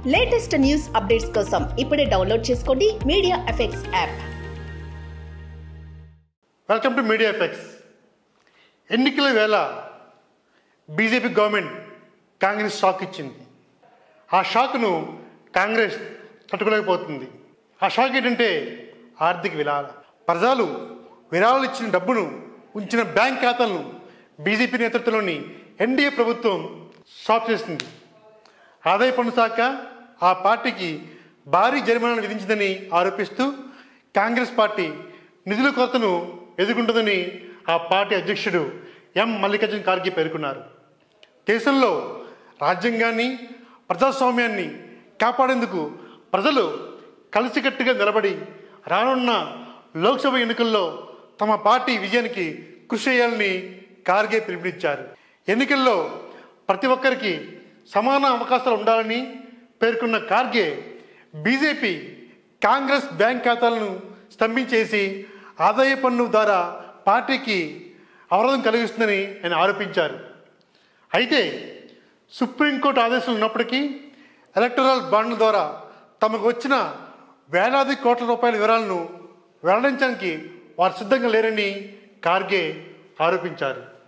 latest news updates కోసం ఇప్పుడే download చేసుకోండి media effects app welcome to media effects ఎన్నికల వేళ బీజేపీ గవర్నమెంట్ కాంగ్రెస్ షాక్ ఇచ్చింది ఆ షాక్ను కాంగ్రెస్ తట్టుకోలేకపోతుంది ఆ షాక్ ఏంటంటే ఆర్థిక విరాళ ప్రజలు విరాళాలు ఇచ్చిన డబ్బును ఉంచిన బ్యాంక్ ఖాతాలను బీజేపీ నేతృత్వంలోని ఎన్డీఏ ప్రభుత్వం స్టాప్ చేసింది ఆదాయ పన్ను శాఖ ఆ పార్టీకి భారీ జరిమానాలు విధించిందని ఆరోపిస్తూ కాంగ్రెస్ పార్టీ నిధుల కొరతను ఎదుర్కొంటుందని ఆ పార్టీ అధ్యక్షుడు ఎం మల్లికార్జున ఖార్గే పేర్కొన్నారు దేశంలో రాజ్యాంగాన్ని ప్రజాస్వామ్యాన్ని కాపాడేందుకు ప్రజలు కలిసికట్టుగా నిలబడి రానున్న లోక్సభ ఎన్నికల్లో తమ పార్టీ విజయానికి కృషి చేయాలని ఖార్గే పిలుపునిచ్చారు ఎన్నికల్లో ప్రతి ఒక్కరికి సమాన అవకాశాలు ఉండాలని పేర్కొన్న ఖార్గే బీజేపీ కాంగ్రెస్ బ్యాంక్ ఖాతాలను స్తంభించేసి ఆదాయ పన్ను ద్వారా పార్టీకి అవరోధం కలిగిస్తుందని ఆయన ఆరోపించారు అయితే సుప్రీంకోర్టు ఆదేశాలు ఉన్నప్పటికీ ఎలక్టరల్ బాండ్ల ద్వారా తమకు వచ్చిన వేలాది కోట్ల రూపాయల వివరాలను వెల్లడించడానికి వారు సిద్ధంగా లేరని ఖార్గే ఆరోపించారు